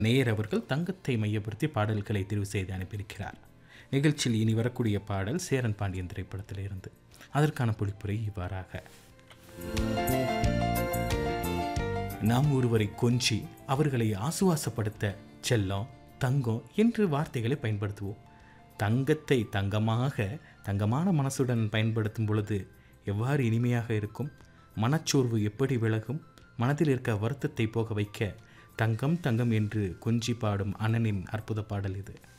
நேயர் அவர்கள் தங்கத்தை மையப்படுத்தி பாடல்களை தெரிவு செய்து அனுப்பியிருக்கிறார் நிகழ்ச்சியில் இனி வரக்கூடிய பாடல் சேரன் பாண்டியன் திரைப்படத்திலிருந்து அதற்கான பொழிப்புரை இவ்வாறாக நாம் ஒருவரை கொஞ்சி அவர்களை ஆசுவாசப்படுத்த செல்லம் தங்கம் என்று வார்த்தைகளை பயன்படுத்துவோம் தங்கத்தை தங்கமாக தங்கமான மனசுடன் பயன்படுத்தும் பொழுது எவ்வாறு இனிமையாக இருக்கும் மனச்சோர்வு எப்படி விலகும் மனதில் இருக்க வருத்தத்தை போக வைக்க தங்கம் தங்கம் என்று கொஞ்சி பாடும் அண்ணனின் அற்புத பாடல் இது